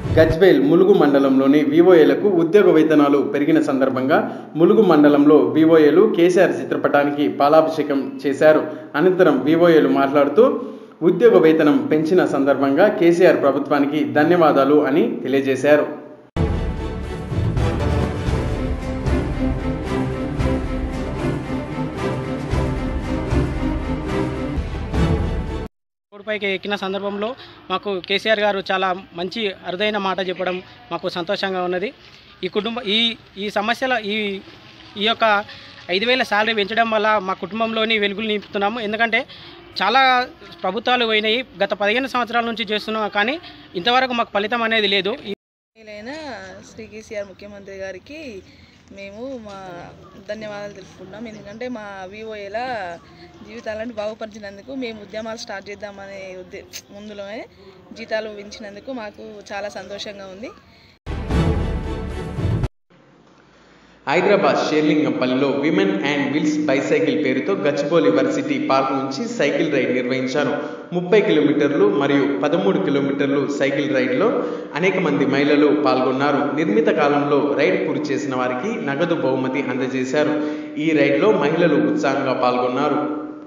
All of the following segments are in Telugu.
గజ్వేల్ ములుగు మండలంలోని వివోఏలకు ఉద్యోగ వేతనాలు పెరిగిన సందర్భంగా ములుగు మండలంలో వివోఏలు కేసీఆర్ చిత్రపటానికి పాలాభిషేకం చేశారు అనంతరం వివోఏలు మాట్లాడుతూ ఉద్యోగ వేతనం పెంచిన సందర్భంగా కేసీఆర్ ప్రభుత్వానికి ధన్యవాదాలు అని తెలియజేశారు రోడ్డుపైకి ఎక్కిన సందర్భంలో మాకు కేసీఆర్ గారు చాలా మంచి అరుదైన మాట చెప్పడం మాకు సంతోషంగా ఉన్నది ఈ కుటుంబ ఈ ఈ సమస్యల ఈ ఈ యొక్క ఐదు వేల శాలరీ పెంచడం వల్ల మా కుటుంబంలోని వెలుగులు నింపుతున్నాము ఎందుకంటే చాలా ప్రభుత్వాలు పోయినాయి గత పదిహేను సంవత్సరాల నుంచి చేస్తున్నాం కానీ ఇంతవరకు మాకు ఫలితం అనేది లేదు ఈ అయిన శ్రీ కేసీఆర్ ముఖ్యమంత్రి గారికి మేము మా ధన్యవాదాలు తెలుపుకుంటున్నాం ఎందుకంటే మా వివోఏల జీవితాలను బాగుపరిచినందుకు మేము ఉద్యమాలు స్టార్ట్ చేద్దామనే ఉద్దే ముందులోనే జీతాలు పెంచినందుకు మాకు చాలా సంతోషంగా ఉంది హైదరాబాద్ షేర్లింగంపల్లిలో విమెన్ అండ్ విల్స్ బైసైకిల్ పేరుతో గచ్చిబౌలి వర్సిటీ పార్క్ నుంచి సైకిల్ రైడ్ నిర్వహించారు ముప్పై కిలోమీటర్లు మరియు పదమూడు కిలోమీటర్లు సైకిల్ రైడ్లో అనేక మంది మహిళలు పాల్గొన్నారు నిర్మిత కాలంలో రైడ్ పూర్తి చేసిన వారికి నగదు బహుమతి అందజేశారు ఈ రైడ్లో మహిళలు ఉత్సాహంగా పాల్గొన్నారు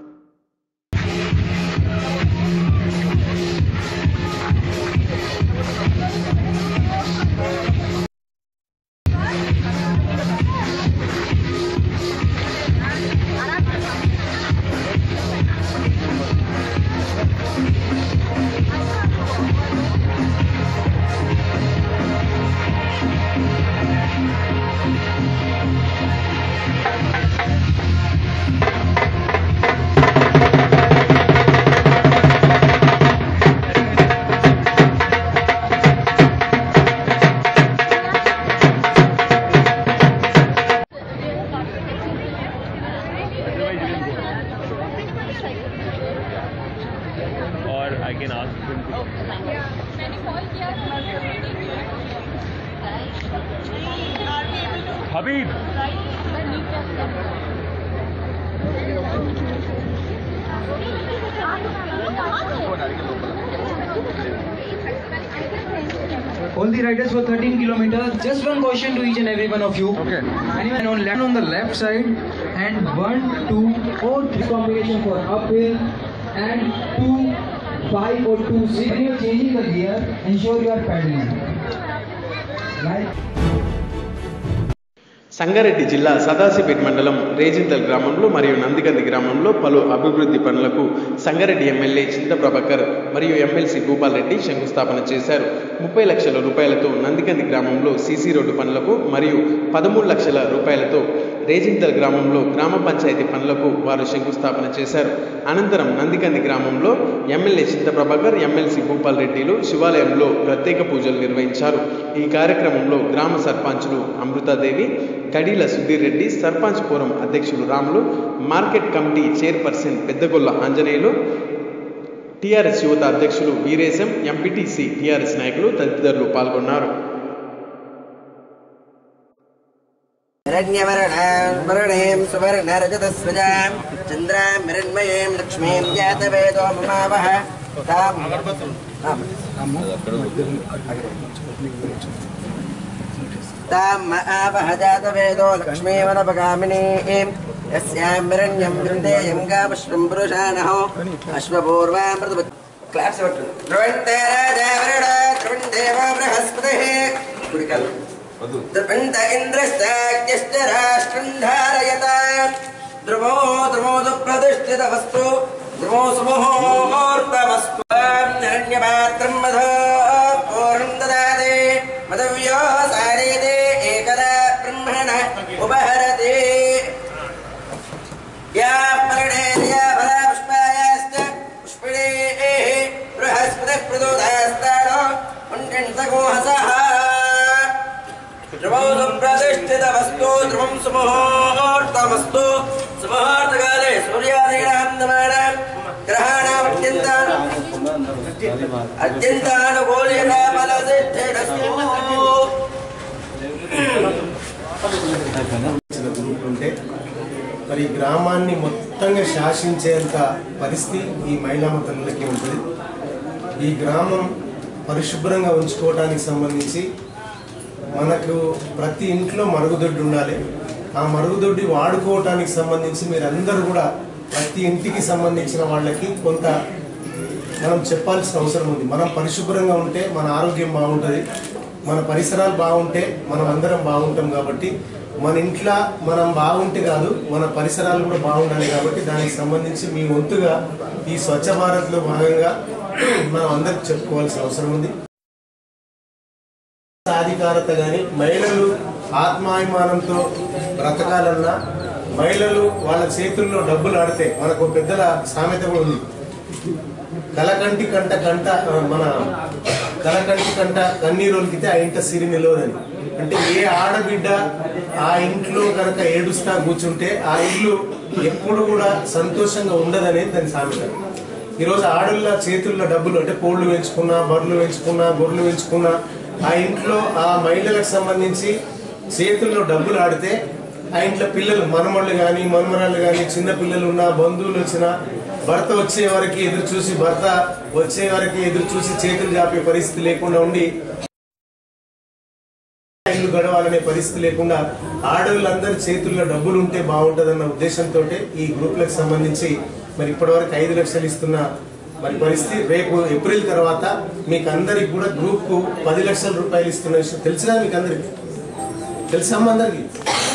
or I can ask him to. Habib! All the riders for 13 kilometers. Just one question to each and every one of you. Okay. Anyone on left on the left side and one, two, or three combination for uphill and two, five or two, six. When you are changing the gear, ensure you are pedaling. Right. Sangareddy జిల్లా సదాశివపేట మండలం రేజింతల్ గ్రామంలో మరియు నందిగంది గ్రామంలో పలు అభివృద్ధి పనులకు సంగారెడ్డి ఎమ్మెల్యే చింత ప్రభాకర్ మరియు ఎమ్మెల్సీ భూపాల్ రెడ్డి శంకుస్థాపన చేశారు ముప్పై లక్షల రూపాయలతో నందిగంది గ్రామంలో సీసీ రోడ్డు పనులకు మరియు పదమూడు లక్షల రూపాయలతో రేజింతల్ గ్రామంలో గ్రామ పంచాయతీ పనులకు వారు శంకుస్థాపన చేశారు అనంతరం నందికంది గ్రామంలో ఎమ్మెల్యే చింత ప్రభాకర్ ఎమ్మెల్సీ భూపాల్ రెడ్డిలు శివాలయంలో ప్రత్యేక పూజలు నిర్వహించారు ఈ కార్యక్రమంలో గ్రామ సర్పంచులు అమృతాదేవి కడీల సుధీర్ రెడ్డి సర్పంచ్ ఫోరం అధ్యక్షులు Ramulu market committee chairperson Peddagolla Anjaneyulu TRS యువత అధ్యక్షులు వీరేశం ఎంపీటీసీ టీఆర్ఎస్ నాయకులు తదితరులు పాల్గొన్నారు हिरण्यवर्णां सुवर्णरजतस्रजां चन्द्रां हिरण्मयीं लक्ष्मीं जातवेदो ममावह ताम् ताम् आवह जातवेदो लक्ष्मीवनपगामिनीं यस्यां हिरण्यं वृन्देयं गामश्वं पुरुषाणहो अश्वपूर्वामृत क्लाप्स् ध्रुवन्ते राजा ध्रुवन्देव बृहस्पतिः कुडिकल् द्रपन्त इन्द्रश्चाज्ञश्च राष्ट्रं धारयत ध्रुवो ध्रुवो दुप्रतिष्ठितवस्तु ध्रुवो सुमुहूर्तमस्तु हिरण्यपात्रं मधो पूर्णं ददाति मधव्यो सारीते एकदा ब्रह्मण उपहरति या परिणेया फलापुष्पायाश्च पुष्पिणेः बृहस्पतिः प्रदोदास्ताडो पुण्यन्तकोहसः ध्रुवं सुप्रतिष्ठितमस्तु ध्रुवं सुमुहूर्तमस्तु सुमुहूर्तकाले सूर्यादीनां नमानां ग्रहाणाम् अत्यन्तान् अत्यन्तानुकूल्यता फलसिद्धिरस्तु ఉంటే మరి ఈ గ్రామాన్ని మొత్తంగా శాసించేంత పరిస్థితి ఈ మహిళా తల్లులకి ఉంటుంది ఈ గ్రామం పరిశుభ్రంగా ఉంచుకోవడానికి సంబంధించి మనకు ప్రతి ఇంట్లో మరుగుదొడ్డి ఉండాలి ఆ మరుగుదొడ్డి వాడుకోవటానికి సంబంధించి మీరందరూ కూడా ప్రతి ఇంటికి సంబంధించిన వాళ్ళకి కొంత మనం చెప్పాల్సిన అవసరం ఉంది మనం పరిశుభ్రంగా ఉంటే మన ఆరోగ్యం బాగుంటుంది మన పరిసరాలు బాగుంటే మనం అందరం బాగుంటాం కాబట్టి మన ఇంట్లో మనం బాగుంటే కాదు మన పరిసరాలు కూడా బాగుండాలి కాబట్టి దానికి సంబంధించి మీ వంతుగా ఈ స్వచ్ఛ భారత్లో భాగంగా మనం అందరికి చెప్పుకోవాల్సిన అవసరం ఉంది సాధికారత కానీ మహిళలు ఆత్మాభిమానంతో బ్రతకాలన్నా మహిళలు వాళ్ళ చేతుల్లో డబ్బులు ఆడితే మనకు పెద్దల సామెత కూడా ఉంది కలకంటి కంట కంట ఆ, మన కలకంటి కంట కన్నీరులకితే ఆ ఇంట సిరి నిలవదని అంటే ఏ ఆడబిడ్డ ఆ ఇంట్లో కనుక ఏడుస్తా కూర్చుంటే ఆ ఇల్లు ఎప్పుడు కూడా సంతోషంగా ఉండదనేది దాని సామెత ఈరోజు ఆడళ్ళ చేతుల్లో డబ్బులు అంటే కోళ్ళు పెంచుకున్నా బర్రెలు పెంచుకున్నా గొర్రెలు పెంచుకున్నా ఆ ఇంట్లో ఆ మహిళలకు సంబంధించి చేతుల్లో డబ్బులు ఆడితే ఆ ఇంట్లో పిల్లలు మనమళ్ళు కానీ మనమరాళ్ళు కానీ చిన్న పిల్లలు ఉన్నా బంధువులు వచ్చినా భర్త వచ్చే వరకు ఎదురు చూసి భర్త వచ్చే వరకు ఎదురు చూసి చేతులు చాపే పరిస్థితి లేకుండా ఉండి ఇల్లు గడవాలనే పరిస్థితి లేకుండా ఆడవాళ్ళందరి చేతుల్లో డబ్బులు ఉంటే బాగుంటుందన్న ఉద్దేశంతో ఈ గ్రూప్లకు సంబంధించి మరి ఇప్పటివరకు ఐదు లక్షలు ఇస్తున్న మరి పరిస్థితి రేపు ఏప్రిల్ తర్వాత మీకు అందరికి కూడా గ్రూప్ కు పది లక్షల రూపాయలు ఇస్తున్న విషయం తెలిసినా మీకు అందరికి తెలుసమ్మా అందరికి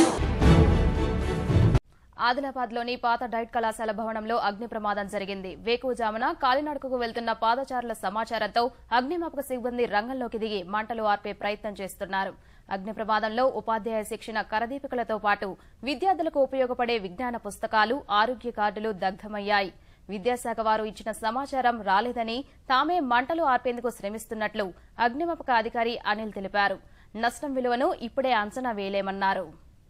ఆదిలాబాద్లోని పాత డైట్ కళాశాల భవనంలో అగ్ని ప్రమాదం జరిగింది వేకువజామున కాలినడకకు వెళ్తున్న పాదచారుల సమాచారంతో అగ్నిమాపక సిబ్బంది రంగంలోకి దిగి మంటలు ఆర్పే ప్రయత్నం చేస్తున్నారు అగ్ని ప్రమాదంలో ఉపాధ్యాయ శిక్షణ కరదీపికలతో పాటు విద్యార్థులకు ఉపయోగపడే విజ్ఞాన పుస్తకాలు ఆరోగ్య కార్డులు దగ్ధమయ్యాయి విద్యాశాఖ వారు ఇచ్చిన సమాచారం రాలేదని తామే మంటలు ఆర్పేందుకు శ్రమిస్తున్నట్లు అగ్నిమాపక అధికారి అనిల్ తెలిపారు నష్టం విలువను ఇప్పుడే అంచనా వేయలేమన్నారు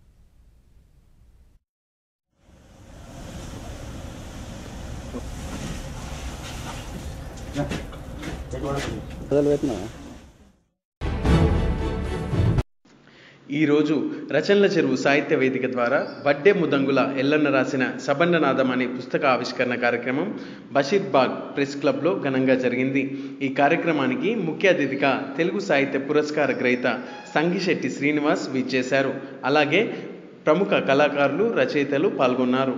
ఈరోజు రచనల చెరువు సాహిత్య వేదిక ద్వారా వడ్డే ముదంగుల ఎల్లన్న రాసిన సబండనాదం అనే పుస్తక ఆవిష్కరణ కార్యక్రమం బషీర్బాగ్ ప్రెస్ క్లబ్లో ఘనంగా జరిగింది ఈ కార్యక్రమానికి ముఖ్య అతిథిగా తెలుగు సాహిత్య పురస్కార గ్రహీత సంగిశెట్టి శ్రీనివాస్ విచ్చేశారు అలాగే ప్రముఖ కళాకారులు రచయితలు పాల్గొన్నారు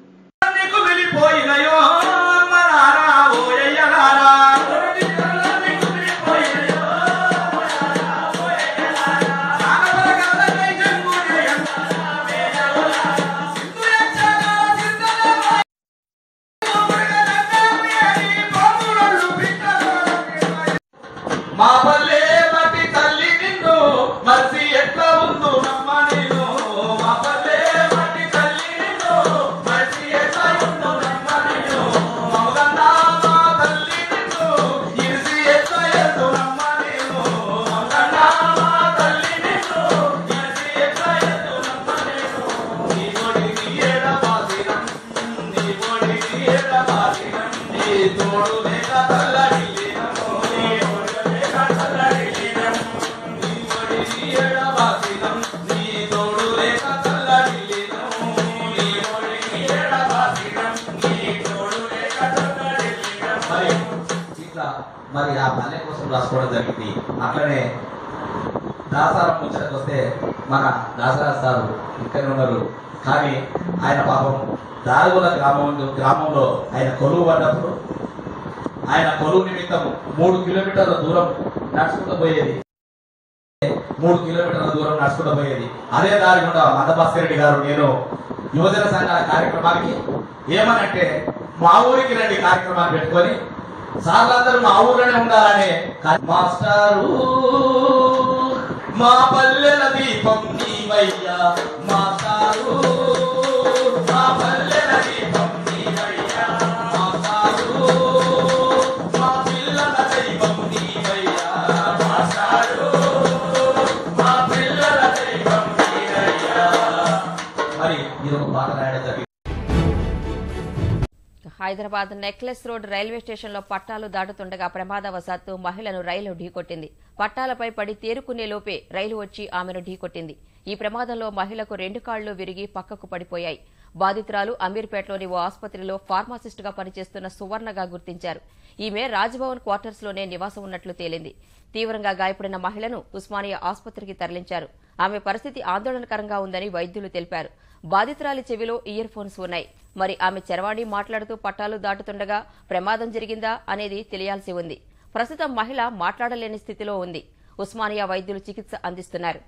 మా పల్లె మట్టి తల్లి నిన్ను మర్చి ఎట్లా ఉందో నమ్మ నేను మా పల్లె మట్టి తల్లి నిన్ను మర్చి ఎట్లా ఉందో నమ్మ నేను మమగన్నా మా తల్లి నిన్ను ఇరిసి ఎట్లా ఎద్దు నమ్మ నేను మమగన్నా మా తల్లి నిన్ను ఇరిసి ఎట్లా ఎద్దు నమ్మ నేను నీ కొడికి ఏడ బాసిరం నీ కొడికి ఏడ బాసిరం నీ తోడు లేక తల్లడి లేనమో నీ తోడు లేక తల్లడి లేనమో నీ కొడికి ఏడ బాసిరం నీ తోడు లేక తల్లడి లేనమో నీ కొడికి ఏడ బాసిరం నీ తోడు లేక తల్లడి లేనమో మరి ఇట్లా మరి ఆ పల్లె కోసం రాసుకోవడం జరిగింది అట్లనే దాసారం ముచ్చటకు వస్తే మన దాసరాజ్ సారు ఇక్కడ ఉన్నారు కానీ ఆయన పాపం దారుగుల గ్రామం గ్రామంలో ఆయన కొలువు పడ్డప్పుడు ఆయన కొలువు నిమిత్తం మూడు కిలోమీటర్ల దూరం నడుచుకుంటూ పోయేది మూడు కిలోమీటర్ల దూరం నడుచుకుంటూ పోయేది అదే దారి గుండా మందభాస్కర్ రెడ్డి గారు నేను యువజన సంఘాల కార్యక్రమానికి ఏమనంటే మా ఊరికి రండి కార్యక్రమాన్ని పెట్టుకొని సార్లందరూ మా ఊర్లోనే ఉండాలనే కా- మాస్టారు మా పల్లెల దీపం నీవయ్యా మాస్టారు మా పల్లెల దీపం నీవయ్యా మాస్టారు మా పిల్లల దైవం నీవయ్యా మాస్టారు మా పిల్లల దైవం నీవయ్యా మరి ఇది ఒక పాట రాయడం జరిగింది హైదరాబాద్ నెక్లెస్ రోడ్ రైల్వే స్టేషన్లో పట్టాలు దాటుతుండగా ప్రమాదవశాత్తు మహిళను రైలు ఢీకొట్టింది పట్టాలపై పడి తేరుకునే లోపే రైలు వచ్చి ఆమెను ఢీకొట్టింది ఈ ప్రమాదంలో మహిళకు రెండు కాళ్లు విరిగి పక్కకు పడిపోయాయి బాధితురాలు అమీర్పేటలోని ఓ ఆసుపత్రిలో ఫార్మాసిస్టుగా పనిచేస్తున్న సువర్ణగా గుర్తించారు ఈమె రాజ్భవన్ క్వార్టర్స్లోనే నివాసం ఉన్నట్లు తేలింది తీవ్రంగా గాయపడిన మహిళను ఉస్మానియా ఆసుపత్రికి తరలించారు ఆమె పరిస్థితి ఆందోళనకరంగా ఉందని వైద్యులు తెలిపారు బాధితురాలి చెవిలో ఇయర్ ఫోన్స్ ఉన్నాయి మరి ఆమె చరవాణి మాట్లాడుతూ పట్టాలు దాటుతుండగా ప్రమాదం జరిగిందా అనేది తెలియాల్సి ఉంది ప్రస్తుతం మహిళ మాట్లాడలేని స్థితిలో ఉంది ఉస్మానియా వైద్యులు చికిత్స అందిస్తున్నారు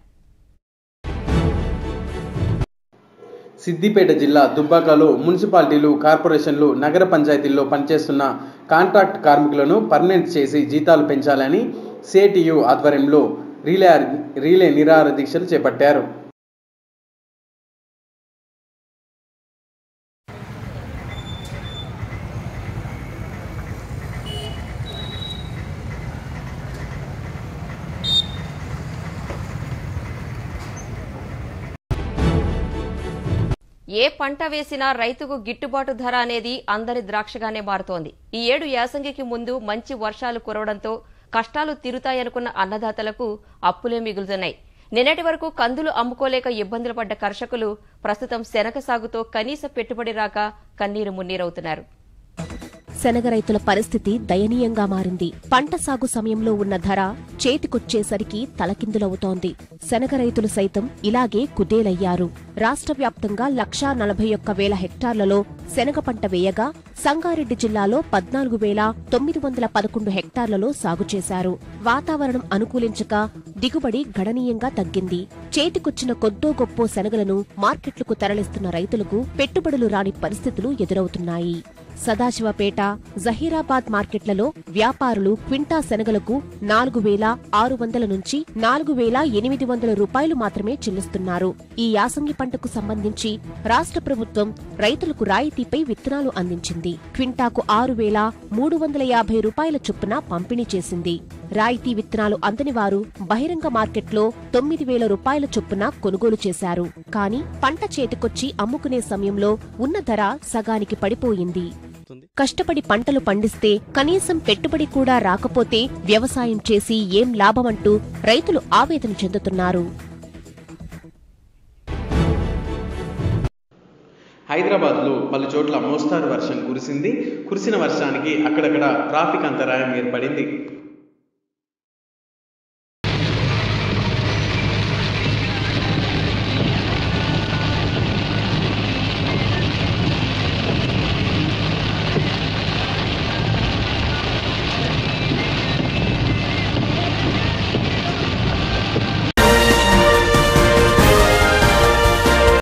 సిద్దిపేట జిల్లా దుబ్బాకలో మున్సిపాలిటీలు కార్పొరేషన్లు నగర పంచాయతీల్లో పనిచేస్తున్న కాంట్రాక్ట్ కార్మికులను పర్మనెంట్ చేసి జీతాలు పెంచాలని సిఐటియు ఆధ్వర్యంలో రీలే రీలే నిరాహార దీక్షలు చేపట్టారు ఏ పంట వేసినా రైతుకు గిట్టుబాటు ధర అనేది అందరి ద్రాక్షగానే మారుతోంది ఈ ఏడు యాసంగికి ముందు మంచి వర్షాలు కురవడంతో కష్టాలు తీరుతాయనుకున్న అన్నదాతలకు అప్పులే మిగులుతున్నాయి నిన్నటి వరకు కందులు అమ్ముకోలేక ఇబ్బందులు పడ్డ కర్షకులు ప్రస్తుతం శనగ సాగుతో కనీస పెట్టుబడి రాక కన్నీరు మున్నీరవుతున్నారు శనగ రైతుల పరిస్థితి దయనీయంగా మారింది పంట సాగు సమయంలో ఉన్న ధర చేతికొచ్చేసరికి తలకిందులవుతోంది శనగ రైతులు సైతం ఇలాగే కుదేలయ్యారు రాష్ట్ర వ్యాప్తంగా లక్షా నలభై ఒక్క వేల హెక్టార్లలో శనగ పంట వేయగా సంగారెడ్డి జిల్లాలో పద్నాలుగు వేల తొమ్మిది వందల పదకొండు హెక్టార్లలో సాగు చేశారు వాతావరణం అనుకూలించక దిగుబడి గణనీయంగా తగ్గింది చేతికొచ్చిన కొద్దో గొప్పో శనగలను మార్కెట్లకు తరలిస్తున్న రైతులకు పెట్టుబడులు రాని పరిస్థితులు ఎదురవుతున్నాయి సదాశివపేట జహీరాబాద్ మార్కెట్లలో వ్యాపారులు క్వింటా శనగలకు నాలుగు వేల ఆరు వందల నుంచి నాలుగు వేల ఎనిమిది వందల రూపాయలు మాత్రమే చెల్లిస్తున్నారు ఈ యాసంగి పంటకు సంబంధించి రాష్ట్ర ప్రభుత్వం రైతులకు రాయితీపై విత్తనాలు అందించింది క్వింటాకు ఆరు వేల మూడు వందల యాభై రూపాయల చొప్పున పంపిణీ చేసింది రాయితీ విత్తనాలు అందని వారు బహిరంగ మార్కెట్లో తొమ్మిది వేల రూపాయల చొప్పున కొనుగోలు చేశారు కానీ పంట చేతికొచ్చి అమ్ముకునే సమయంలో ఉన్న ధర సగానికి పడిపోయింది కష్టపడి పంటలు పండిస్తే కనీసం పెట్టుబడి కూడా రాకపోతే వ్యవసాయం చేసి ఏం లాభమంటూ రైతులు ఆవేదన చెందుతున్నారు హైదరాబాద్లో పలు చోట్ల మోస్తారు వర్షం కురిసింది కురిసిన వర్షానికి అక్కడక్కడ ట్రాఫిక్ అంతరాయం ఏర్పడింది